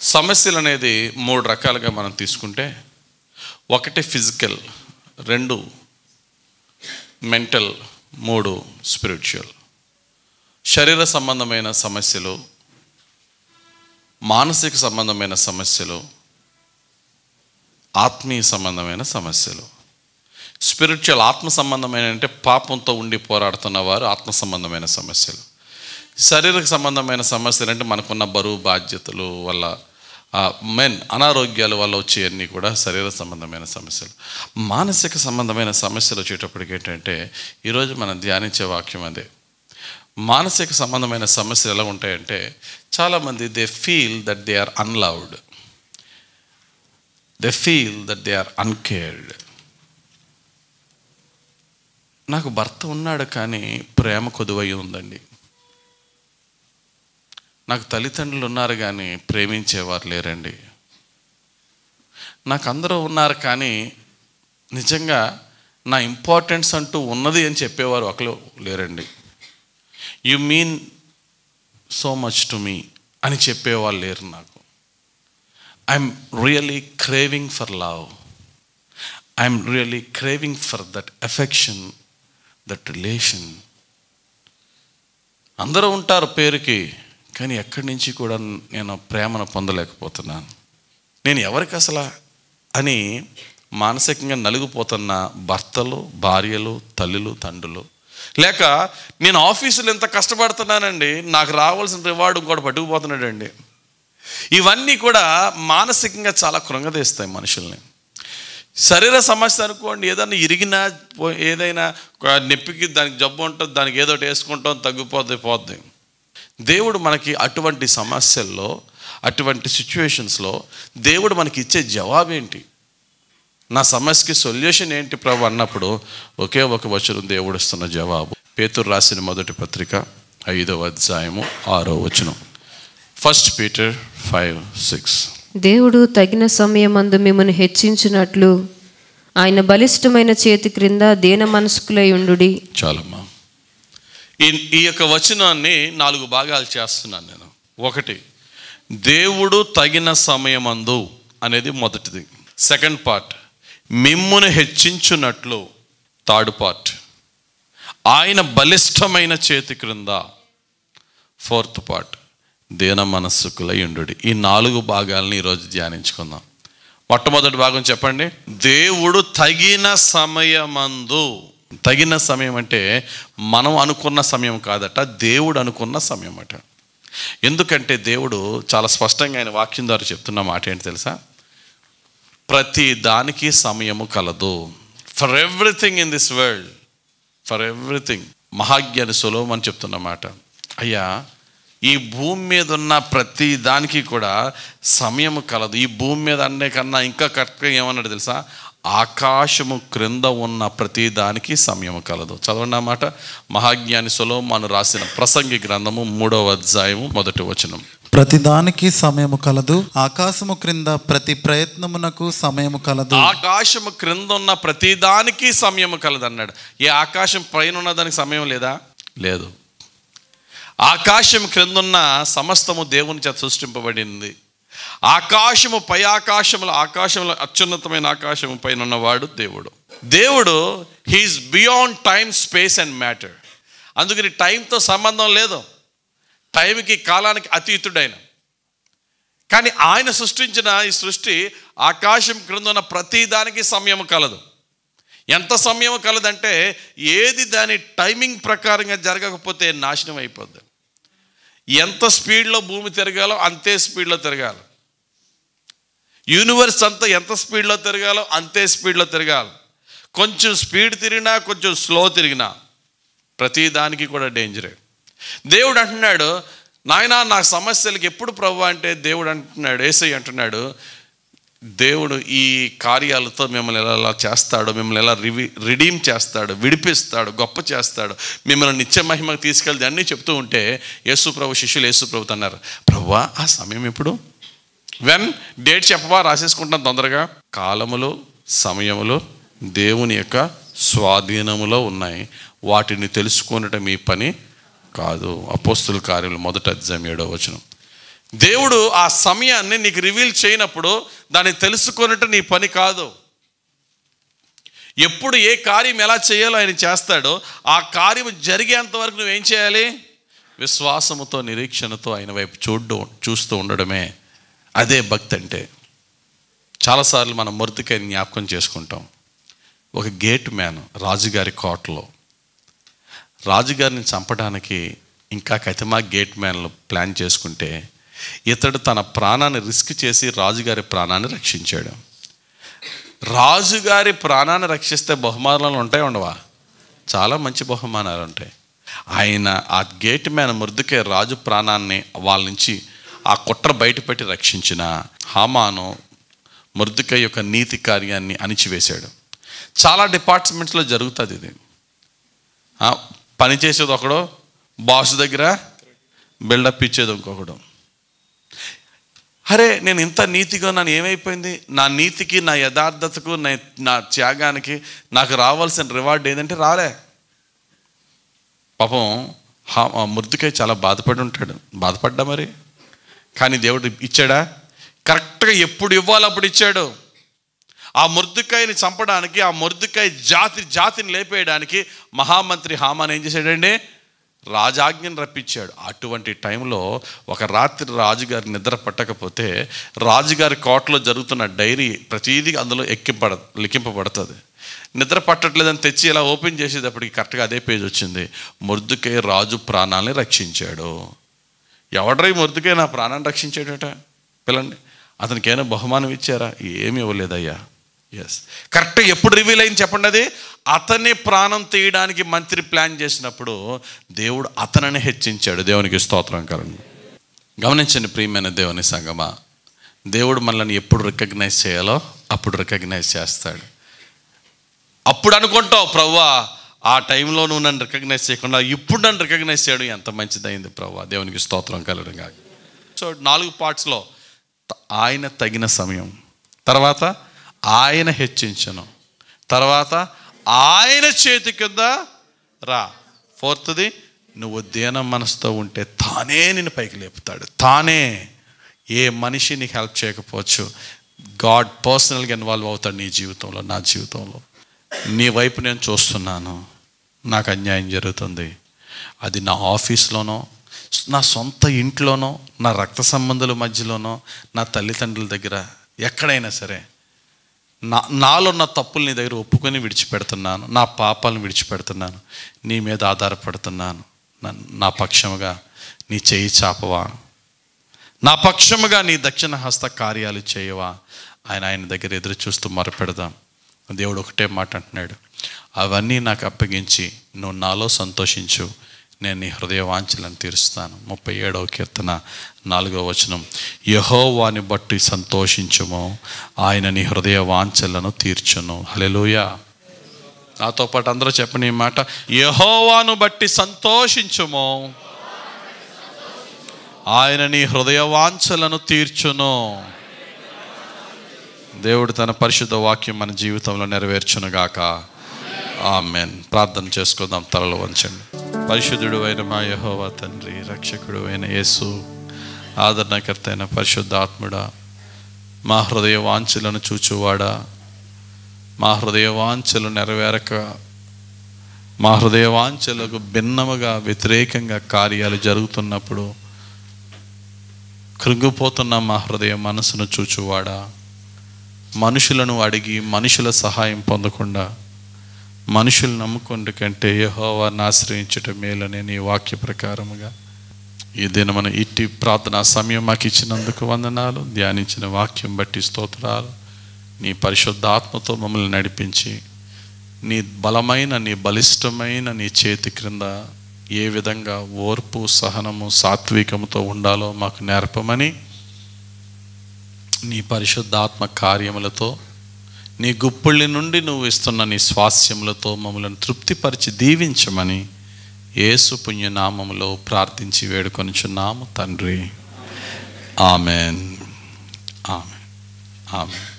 సమస్యలు అనేది మూడు రకాలుగా మనం తీసుకుంటే ఒకటి ఫిజికల్ రెండు మెంటల్ మూడు స్పిరిచువల్ శరీర సంబంధమైన సమస్యలు మానసిక సంబంధమైన సమస్యలు ఆత్మీయ సంబంధమైన సమస్యలు స్పిరిచువల్ ఆత్మ సంబంధమైన అంటే పాపంతో ఉండి పోరాడుతున్న వారు ఆత్మ సంబంధమైన సమస్యలు శారీరక సంబంధమైన సమస్యలు అంటే మనకున్న బరువు బాధ్యతలు వల్ల మెన్ అనారోగ్యాల వల్ల వచ్చేవన్నీ కూడా శరీర సంబంధమైన సమస్యలు మానసిక సంబంధమైన సమస్యలు వచ్చేటప్పటికి ఏంటంటే ఈరోజు మనం ధ్యానించే వాక్యం అదే మానసిక సంబంధమైన సమస్యలు ఎలా ఉంటాయంటే చాలామంది they feel that they are unloved they feel that they are uncared నాకు భర్త ఉన్నాడు కానీ ప్రేమ కొదువై ఉందండి నాకు తల్లిదండ్రులు ఉన్నారు కానీ ప్రేమించేవారు లేరండి నాకు అందరూ ఉన్నారు కానీ నిజంగా నా ఇంపార్టెన్స్ అంటూ ఉన్నది అని చెప్పేవారు ఒకరు లేరండి you mean so much to me అని చెప్పేవాళ్ళు లేరు నాకు I'm really craving for love I'm really craving for that affection that relation అందరూ ఉంటారు పేరుకి కానీ ఎక్కడి నుంచి కూడా నేను ప్రేమను పొందలేకపోతున్నాను నేను ఎవరికి అసలు అని మానసికంగా నలిగిపోతున్న భర్తలు భార్యలు తల్లులు తండ్రులు లేక నేను ఆఫీసులో ఎంత కష్టపడుతున్నానండి నాకు రావాల్సిన రివార్డు ఇంకోటి పట్టుకుపోతున్నాడండి ఇవన్నీ కూడా మానసికంగా చాలా కృంగదీస్తాయి మనుషుల్ని శరీర సమస్య అనుకోండి ఏదైనా ఇరిగినా పో- ఏదైనా ఒక నొప్పికి దానికి జబ్బు ఉంటుంది దానికి ఏదో ఒకటి వేసుకుంటాం తగ్గిపోద్ది పోద్ది దేవుడు మనకి అటువంటి సమస్యల్లో అటువంటి సిచ్యువేషన్స్లో దేవుడు మనకి ఇచ్చే జవాబు ఏంటి నా సమస్యకి సొల్యూషన్ ఏంటి ప్రభు అన్నప్పుడు ఒకే ఒక వచనం దేవుడు ఇస్తున్న జవాబు పేతురు రాసిన మొదటి పత్రిక ఐదవ అధ్యాయము ఆరో వచనం ఫస్ట్ పీటర్ ఫైవ్ సిక్స్ దేవుడు తగిన సమయమందు మిమ్మల్ని హెచ్చించినట్లు ఆయన బలిష్టమైన చేతి క్రింద దేన మనస్కులై ఉండుడి చాలమ్మా ఈ ఈ యొక్క వచనాన్ని నాలుగు భాగాలు చేస్తున్నాను నేను ఒకటి దేవుడు తగిన సమయమందు అనేది మొదటిది సెకండ్ పార్ట్ మిమ్మును హెచ్చించున్నట్లు థర్డ్ పార్ట్ ఆయన బలిష్టమైన చేతి క్రింద ఫోర్త్ పార్ట్ దేన మనస్సుకులై ఉండు ఈ నాలుగు భాగాలని ఈరోజు ధ్యానించుకుందాం మొట్టమొదటి భాగం చెప్పండి దేవుడు తగిన సమయమందు తగిన సమయం అంటే మనం అనుకున్న సమయం కాదట దేవుడు అనుకున్న సమయం అట ఎందుకంటే దేవుడు చాలా స్పష్టంగా ఆయన వాక్యం ద్వారా చెప్తున్న మాట ఏంటి తెలుసా ప్రతి దానికి సమయము కలదు for everything in this world for everything మహాజ్ఞాని సులోమని చెప్తున్న మాట అయ్యా ఈ భూమి మీద ఉన్న ప్రతి దానికి కూడా సమయం కలదు ఈ భూమి మీద అనే కన్నా ఇంకా కరెక్ట్గా ఏమన్నాడు తెలుసా ఆకాశము క్రింద ఉన్న ప్రతి దానికి సమయం కలదు చదవండి అన్నమాట మహాజ్ఞాని సులోమాను రాసిన ప్రసంగి గ్రంథము మూడవ అధ్యాయము మొదటి వచనం ప్రతిదానికి సమయము కలదు ఆకాశము క్రింద ప్రతి ప్రయత్నమునకు సమయము కలదు ఆకాశము క్రింద ఉన్న ప్రతి దానికి సమయం కలదు అన్నాడు ఏ ఆకాశం పైన ఉన్న దానికి సమయం లేదా లేదు ఆకాశం క్రిందున్న సమస్తము దేవుని చేత సృష్టింపబడింది ఆకాశము పై ఆకాశముల ఆకాశంలో అత్యున్నతమైన ఆకాశము పైన ఉన్నవాడు దేవుడు దేవుడు he is beyond time space and matter అందుకని టైంతో సంబంధం లేదు టైంకి కాలానికి అతీతుడైన కానీ ఆయన సృష్టించిన ఈ సృష్టి ఆకాశం క్రింద ఉన్న ప్రతి దానికి సమయం కలదు ఎంత సమయం కలదంటే ఏది దాని టైమింగ్ ప్రకారంగా జరగకపోతే నాశనం అయిపోద్ది ఎంత స్పీడ్లో భూమి తిరగాలో అంతే స్పీడ్లో తిరగాలి యూనివర్స్ అంతా ఎంత స్పీడ్లో తిరగాలో అంతే స్పీడ్లో తిరగాలి కొంచెం స్పీడ్ తిరిగినా కొంచెం స్లో తిరిగినా ప్రతి దానికి కూడా డేంజరే దేవుడు అంటున్నాడు నాయనా నా సమస్యలకి ఎప్పుడు ప్రభు అంటే దేవుడు అంటున్నాడు ఏసై అంటున్నాడు దేవుడు ఈ కార్యాలతో మిమ్మల్ని ఎలా ఎలా చేస్తాడు మిమ్మల్ని ఎలా రివి రిడీమ్ చేస్తాడు విడిపిస్తాడు గొప్ప చేస్తాడు మిమ్మల్ని నిత్య మహిమకు తీసుకెళ్తే అన్నీ చెప్తూ ఉంటే యేసు ప్రభు శిష్యులు యేసు ప్రభు అన్నారు ప్రభువా ఆ సమయం ఎప్పుడు వెన్ డేట్ చెప్పవా రాసేసుకుంటాం తొందరగా కాలములు సమయములు దేవుని యొక్క స్వాధీనములో ఉన్నాయి వాటిని తెలుసుకొనటం మీ పని కాదు అపోస్తుల కార్యములు మొదట అధ్యాయం ఏడో వచనం దేవుడు ఆ సమయాన్ని నీకు రివీల్ చేయనప్పుడు దాన్ని తెలుసుకున్నట్టు నీ పని కాదు ఎప్పుడు ఏ కార్యం ఎలా చేయాలో ఆయన చేస్తాడో ఆ కార్యం జరిగేంత వరకు నువ్వేం చేయాలి విశ్వాసముతో నిరీక్షణతో ఆయన వైపు చూడ్డు చూస్తూ ఉండడమే అదే భక్తి అంటే చాలాసార్లు మనం మొరతికాయని జ్ఞాపకం చేసుకుంటాం ఒక గేట్ మ్యాన్ రాజుగారి కోటలో రాజుగారిని చంపడానికి ఇంకా కతిమా గేట్ మ్యాన్లు ప్లాన్ చేసుకుంటే ఇతడు తన ప్రాణాన్ని రిస్క్ చేసి రాజుగారి ప్రాణాన్ని రక్షించాడు రాజుగారి ప్రాణాన్ని రక్షిస్తే బహుమానాలు ఉంటాయి ఉండవా చాలా మంచి బహుమానాలు ఉంటాయి ఆయన ఆ గేట్ మ్యాన్ మురుదుకే రాజు ప్రాణాన్ని వాళ్ళ నుంచి ఆ కుట్ర బయటపెట్టి రక్షించిన హామాను మురుదుక యొక్క నీతి కార్యాన్ని అణిచివేశాడు చాలా డిపార్ట్మెంట్స్లో జరుగుతుంది ఇది ఆ, పని చేసేది ఒకడు బాస్ దగ్గర బిల్డప్ ఇచ్చేది ఇంకొకడు అరే నేను ఇంత నీతిగా నన్ను ఏమైపోయింది నా నీతికి నా యథార్థతకు నా నా త్యాగానికి నాకు రావాల్సిన రివార్డ్ ఏదంటే రాలే పాపం హా మృదుకై చాలా బాధపడి ఉంటాడు బాధపడ్డా మరి కానీ దేవుడు ఇచ్చాడా కరెక్ట్గా ఎప్పుడు ఇవ్వాలి అప్పుడు ఇచ్చాడు ఆ ముర్దుకాయని చంపడానికి ఆ ముర్దుకాయ జాతి జాతిని లేపేయడానికి మహామంత్రి హామాన్ ఏం చేశాడండి రాజాజ్ఞను రప్పించాడు అటువంటి టైంలో ఒక రాత్రి రాజుగారి నిద్ర పట్టకపోతే రాజుగారి కోటలో జరుగుతున్న డైరీ ప్రతిదీ అందులో ఎక్కింపడ లిఖింపబడుతుంది నిద్ర పట్టట్లేదని తెచ్చి ఇలా ఓపెన్ చేసేటప్పటికి కరెక్ట్గా అదే పేజ్ వచ్చింది ముర్దుకే రాజు ప్రాణాలని రక్షించాడు ఎవడ్రై ముర్దుకే నా ప్రాణాన్ని రక్షించాడట పిల్లండి అతనికి ఏమైనా బహుమానం ఇచ్చారా ఏమి ఇవ్వలేదయ్యా ఎస్ కరెక్ట్ ఎప్పుడు రివీల్ అయింది చెప్పండి అది అతని ప్రాణం తీయడానికి మంత్రి ప్లాన్ చేసినప్పుడు దేవుడు అతనిని హెచ్చించాడు దేవునికి స్తోత్రం కలండి గమనించండి ప్రియమైన దేవుని సంగమా దేవుడు మనల్ని ఎప్పుడు రికగ్నైజ్ చేయాలో అప్పుడు రికగ్నైజ్ చేస్తాడు అప్పుడు అనుకుంటావు ప్రవ్వా ఆ టైంలో నువ్వు నన్ను రికగ్నైజ్ చేయకుండా ఇప్పుడు నన్ను రికగ్నైజ్ చేయడం ఎంత మంచిదైంది ప్రవ్వా దేవునికి స్తోత్రం కలడం కాదు సో నాలుగు పార్ట్స్లో త- ఆయన తగిన సమయం తర్వాత ఆయన హెచ్చించను తర్వాత ఆయన చేతి కింద రా ఫోర్త్ది నువ్వు దీన మనసుతో ఉంటే తానే నిన్ను పైకి లేపుతాడు తానే ఏ మనిషి నీకు హెల్ప్ చేయకపోవచ్చు గాడ్ పర్సనల్గా ఇన్వాల్వ్ అవుతాడు నీ జీవితంలో నా జీవితంలో నీ వైపు నేను చూస్తున్నాను నాకు అన్యాయం జరుగుతుంది అది నా ఆఫీస్లోనో నా సొంత ఇంట్లోనో నా రక్త సంబంధుల మధ్యలోనో నా తల్లిదండ్రుల దగ్గర ఎక్కడైనా సరే నా నాలో ఉన్న తప్పులు నీ దగ్గర ఒప్పుకొని విడిచిపెడుతున్నాను నా పాపాలను విడిచిపెడుతున్నాను నీ మీద ఆధారపడుతున్నాను నా- నా పక్షముగా నీ చేయి చాపవా నా పక్షముగా నీ దక్షిణ హస్త కార్యాలు చేయవా ఆయన ఆయన దగ్గర ఎదురు చూస్తూ మొరపెడదాం దేవుడు ఒకటే మాట అంటున్నాడు అవన్నీ నాకు అప్పగించి నువ్వు నాలో సంతోషించు నేను నీ హృదయ వాంఛలను తీరుస్తాను ముప్పై ఏడవ కీర్తన నాలుగవ వచనం యహోవాని బట్టి సంతోషించుము ఆయన నీ హృదయ వాంఛలను తీర్చును హలెలూయా నాతో పాటు అందరూ చెప్పని ఈ మాట యహోవాను బట్టి సంతోషించుము ఆయన నీ హృదయ వాంఛలను తీర్చును దేవుడు తన పరిశుద్ధ వాక్యం మన జీవితంలో నెరవేర్చునుగాక ఆమెన్ ప్రార్థన చేసుకుందాం తలలో వంచండి పరిశుద్ధుడు అయిన మా యహోవా తండ్రి రక్షకుడు అయిన యేసు ఆదరణకర్త అయిన పరిశుద్ధాత్ముడా మా హృదయ వాంఛలను చూచువాడా మా హృదయ వాంఛలు నెరవేరక మా హృదయ వాంఛలకు భిన్నముగా వ్యతిరేకంగా కార్యాలు జరుగుతున్నప్పుడు కృంగిపోతున్న మా హృదయ మనసును చూచువాడా మనుషులను అడిగి మనుషుల సహాయం పొందకుండా మనుషులు నమ్ముకుంటు కంటే యెహోవాను ఆశ్రయించుట మేలని నీ వాక్య ప్రకారముగా ఈ దినమున ఇట్టి ప్రార్థనా సమయం మాకు ఇచ్చినందుకు వందనాలు ధ్యానించిన వాక్యం బట్టి స్తోత్రాలు నీ పరిశుద్ధాత్మతో మమ్మల్ని నడిపించి నీ బలమైన నీ బలిష్టమైన నీ చేతి క్రింద ఏ విధంగా ఓర్పు సహనము సాత్వికముతో ఉండాలో మాకు నేర్పమని నీ పరిశుద్ధాత్మ కార్యములతో నీ గుప్పుళ్ళి నుండి నువ్వు ఇస్తున్న నీ స్వాస్యములతో మమ్మల్ని తృప్తిపరిచి దీవించమని యేసు పుణ్యనామములో ప్రార్థించి వేడుకొనుచున్నాము తండ్రి ఆమెన్ ఆమెన్ ఆమెన్